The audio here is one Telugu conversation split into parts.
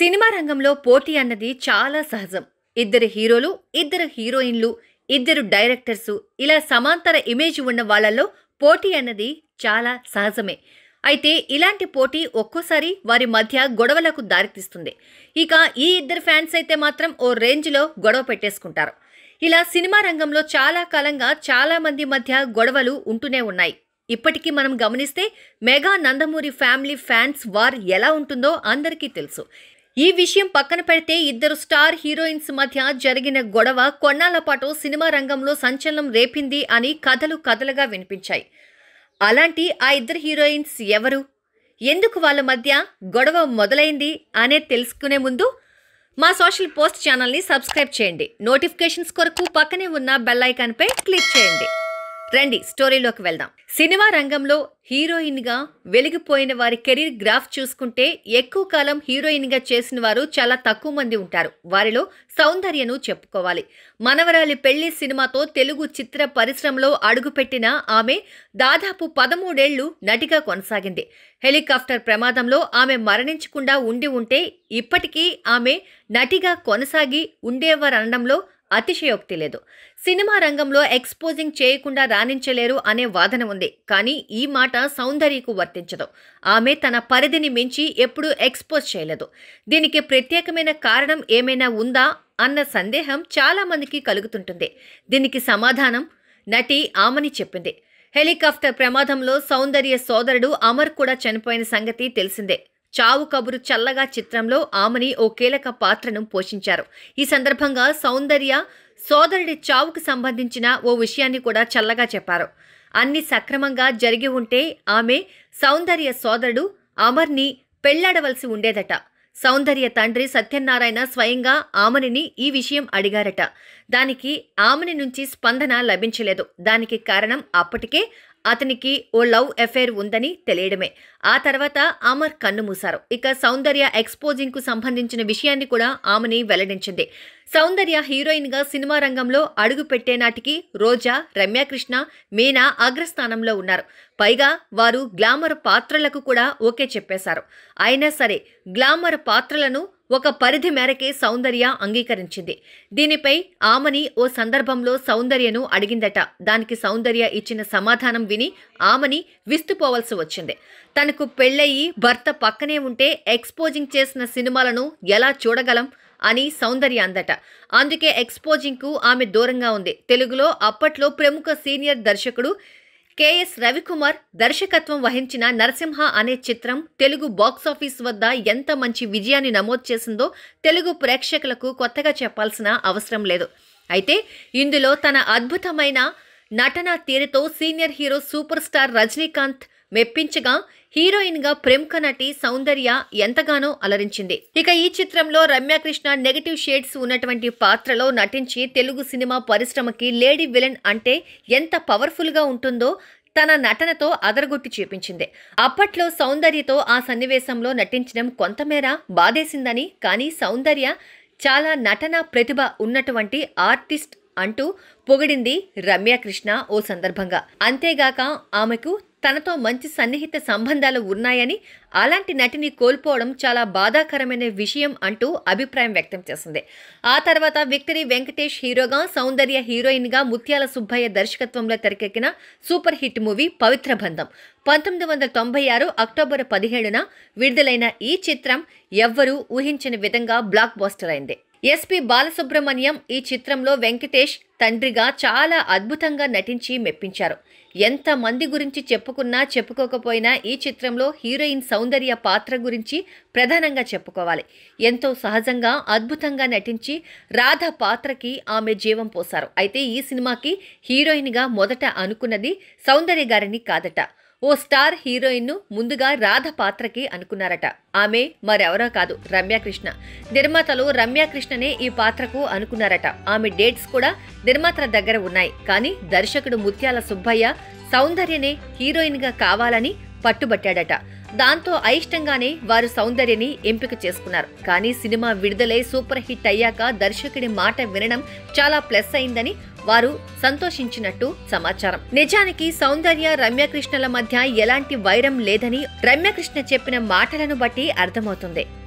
సినిమా రంగంలో పోటీ అన్నది చాలా సహజం ఇద్దరు హీరోలు ఇద్దరు హీరోయిన్లు ఇద్దరు డైరెక్టర్స్ ఇలా సమాంతర ఇమేజ్ ఉన్న వాళ్ళల్లో పోటీ అన్నది చాలా సహజమే అయితే ఇలాంటి పోటీ ఒక్కోసారి వారి మధ్య గొడవలకు దారితీస్తుంది ఇక ఈ ఇద్దరు ఫ్యాన్స్ అయితే మాత్రం ఓ రేంజ్లో గొడవ పెట్టేసుకుంటారు ఇలా సినిమా రంగంలో చాలా కాలంగా చాలా మంది మధ్య గొడవలు ఉంటూనే ఉన్నాయి ఇప్పటికీ మనం గమనిస్తే mega Nandamuri family fans war ఎలా ఉంటుందో అందరికీ తెలుసు ఈ విషయం పక్కన పెడితే ఇద్దరు స్టార్ హీరోయిన్స్ మధ్య జరిగిన గొడవ కొన్నాళ్ల పాటు సినిమా రంగంలో సంచలనం రేపింది అని కథలు కథలుగా వినిపించాయి అలాంటి ఆ ఇద్దరు హీరోయిన్స్ ఎవరు ఎందుకు వాళ్ళ మధ్య గొడవ మొదలైంది అనేది తెలుసుకునే ముందు మా సోషల్ పోస్ట్ ఛానల్ని సబ్స్క్రైబ్ చేయండి నోటిఫికేషన్స్ కొరకు పక్కనే ఉన్న బెల్ ఐకాన్పై క్లిక్ చేయండి రండి స్టోరీలోకి వెళ్దాం సినిమా రంగంలో హీరోయిన్గా వెలిగిపోయిన వారి కెరీర్ గ్రాఫ్ చూసుకుంటే ఎక్కువ కాలం హీరోయిన్గా చేసిన వారు చాలా తక్కువ మంది ఉంటారు వారిలో సౌందర్యను చెప్పుకోవాలి మనవరాలి పెళ్లి సినిమాతో తెలుగు చిత్ర పరిశ్రమలో అడుగుపెట్టిన ఆమె దాదాపు పదమూడేళ్లు నటిగా కొనసాగింది హెలికాప్టర్ ప్రమాదంలో ఆమె మరణించకుండా ఉండి ఉంటే ఇప్పటికీ ఆమె నటిగా కొనసాగి ఉండేవారనడంలో అతిశయోక్తి లేదు సినిమా రంగంలో ఎక్స్పోజింగ్ చేయకుండా రాణించలేరు అనే వాదన ఉంది కానీ ఈ మాట సౌందర్యకు వర్తించదు ఆమె తన పరిధిని మించి ఎప్పుడూ ఎక్స్పోజ్ చేయలేదు దీనికి ప్రత్యేకమైన కారణం ఏమైనా ఉందా అన్న సందేహం చాలా మందికి కలుగుతుంటుంది దీనికి సమాధానం నటి ఆమని చెప్పింది హెలికాప్టర్ ప్రమాదంలో సౌందర్య సోదరుడు అమర్ కూడా చనిపోయిన సంగతి తెలిసిందే చావు కబురు చల్లగా చిత్రంలో ఆమెని ఓ కీలక పాత్రను పోషించారు ఈ సందర్భంగా సౌందర్య సోదరుడి చావుకు సంబంధించిన ఓ విషయాన్ని కూడా చల్లగా చెప్పారు అన్ని సక్రమంగా జరిగి ఉంటే ఆమె సౌందర్య సోదరుడు అమర్ని పెళ్లాడవలసి ఉండేదట సౌందర్య తండ్రి సత్యనారాయణ స్వయంగా ఆమెని ఈ విషయం అడిగారట దానికి ఆమెని నుంచి స్పందన లభించలేదు దానికి కారణం అప్పటికే అతనికి ఓ లవ్ అఫేర్ ఉందని తెలియడమే ఆ తర్వాత అమర్ కన్నుమూశారు ఇక సౌందర్య ఎక్స్పోజింగ్ కు సంబంధించిన విషయాన్ని కూడా ఆమెని వెల్లడించింది సౌందర్య హీరోయిన్ గా సినిమా రంగంలో అడుగు పెట్టే నాటికి రోజా రమ్యాకృష్ణ మీనా అగ్రస్థానంలో ఉన్నారు పైగా వారు గ్లామర్ పాత్రలకు కూడా ఓకే చెప్పేశారు అయినా సరే గ్లామర్ పాత్రలను ఒక పరిధి మేరకే సౌందర్య అంగీకరించింది దీనిపై ఆమని ఓ సందర్భంలో సౌందర్యను అడిగిందట దానికి సౌందర్య ఇచ్చిన సమాధానం విని ఆమని విస్తుపోవలసి వచ్చింది తనకు పెళ్ళయి భర్త పక్కనే ఉంటే ఎక్స్పోజింగ్ చేసిన సినిమాలను ఎలా చూడగలం అని సౌందర్య అందట అందుకే ఎక్స్పోజింగ్కు ఆమె దూరంగా ఉంది తెలుగులో అప్పట్లో ప్రముఖ సీనియర్ దర్శకుడు కెఎస్ రవికుమార్ దర్శకత్వం వహించిన నరసింహ అనే చిత్రం తెలుగు బాక్సాఫీస్ వద్ద ఎంత మంచి విజయాన్ని నమోదు చేసిందో తెలుగు ప్రేక్షకులకు కొత్తగా చెప్పాల్సిన అవసరం లేదు అయితే ఇందులో తన అద్భుతమైన నటన తీరుతో senior hero super star Rajinikanth మెప్పించగా హీరోయిన్ గా ప్రముఖ నటి సౌందర్య ఎంతగానో అలరించింది ఇక ఈ చిత్రంలో రమ్యాకృష్ణ నెగటివ్ షేడ్స్ ఉన్నటువంటి పాత్రలో నటించి తెలుగు సినిమా పరిశ్రమకి లేడీ విలన్ అంటే ఎంత పవర్ఫుల్ గా ఉంటుందో తన నటనతో అదరగొట్టి చూపించింది అప్పట్లో సౌందర్యతో ఆ సన్నివేశంలో నటించడం కొంతమేర బాధేసిందని కానీ సౌందర్య చాలా నటన ప్రతిభ ఉన్నటువంటి ఆర్టిస్ట్ అంటూ పొగిడింది రమ్యాకృష్ణ ఓ సందర్భంగా అంతేగాక ఆమెకు తనతో మంచి సన్నిహిత సంబంధాలు ఉన్నాయని అలాంటి నటిని కోల్పోవడం చాలా బాధాకరమైన విషయం అంటూ అభిప్రాయం వ్యక్తం చేసింది ఆ తర్వాత విక్టరీ వెంకటేష్ హీరోగా సౌందర్య హీరోయిన్గా ముత్యాల సుబ్బయ్య దర్శకత్వంలో తెరకెక్కిన సూపర్ హిట్ మూవీ పవిత్ర బంధం పంతొమ్మిది వందల తొంభై ఆరు అక్టోబర్ పదిహేడున విడుదలైన ఈ చిత్రం ఎవ్వరూ ఊహించని విధంగా బ్లాక్ బాస్టర్ అయింది ఎస్పి బాలసుబ్రహ్మణ్యం ఈ చిత్రంలో వెంకటేష్ తండ్రిగా చాలా అద్భుతంగా నటించి మెప్పించారు ఎంత మంది గురించి చెప్పుకున్నా చెప్పుకోకపోయినా ఈ చిత్రంలో హీరోయిన్ సౌందర్య పాత్ర గురించి ప్రధానంగా చెప్పుకోవాలి ఎంతో సహజంగా అద్భుతంగా నటించి రాధ పాత్రకి ఆమె జీవం పోశారు అయితే ఈ సినిమాకి హీరోయిన్గా మొదట అనుకున్నది సౌందర్య గారిని కాదట ఓ స్టార్ హీరోయిన్ను ముందుగా రాధ పాత్రకి అనుకున్నారట ఆమె మరెవరో కాదు రమ్యాకృష్ణ నిర్మాతలు రమ్యాకృష్ణనే ఈ పాత్రకు అనుకున్నారట ఆమె డేట్స్ కూడా నిర్మాతల దగ్గర ఉన్నాయి కానీ దర్శకుడు ముత్యాల సుబ్బయ్య సౌందర్యనే హీరోయిన్గా కావాలని పట్టుబట్టాడట దాంతో అయిష్టంగానే వారు సౌందర్యని ఎంపిక చేసుకున్నారు కానీ సినిమా విడుదలై సూపర్ హిట్ అయ్యాక దర్శకుడి మాట వినడం చాలా ప్లస్ అయిందని వారు సంతోషించినట్టు సమాచారం నిజానికి సౌందర్య రమ్యకృష్ణల మధ్య ఎలాంటి వైరం లేదని రమ్యకృష్ణ చెప్పిన మాటలను బట్టి అర్థమవుతుంది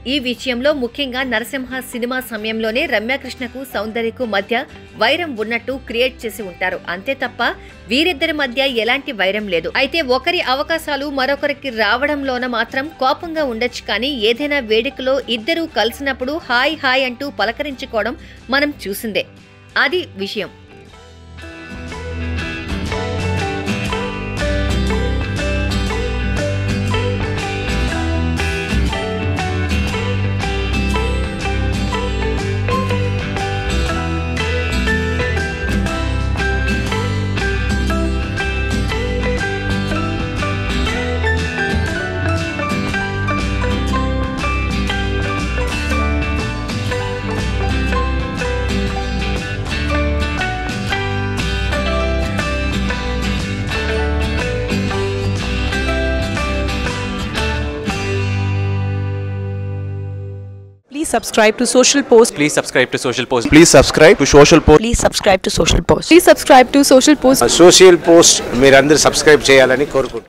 ఈ విషయంలో ముఖ్యంగా నరసింహ సినిమా సమయంలోనే రమ్యకృష్ణకు సౌందర్యకు మధ్య వైరం ఉన్నట్టు క్రియేట్ చేసి ఉంటారు అంతే తప్ప వీరిద్దరి మధ్య ఎలాంటి వైరం లేదు అయితే ఒకరి అవకాశాలు మరొకరికి రావడంలోన మాత్రం కోపంగా ఉండొచ్చు కానీ ఏదైనా వేడుకలో ఇద్దరూ కలిసినప్పుడు హాయ్ హాయ్ అంటూ పలకరించుకోవడం మనం చూసిందే అది విషయం Please subscribe to Social Post. Please subscribe to Social Post. Please subscribe to Social Post. Please subscribe to Social Post. Please subscribe to Social Post. Social post మీరందరూ సబ్స్క్రైబ్ చేయాలని కోరుకుంటున్నాను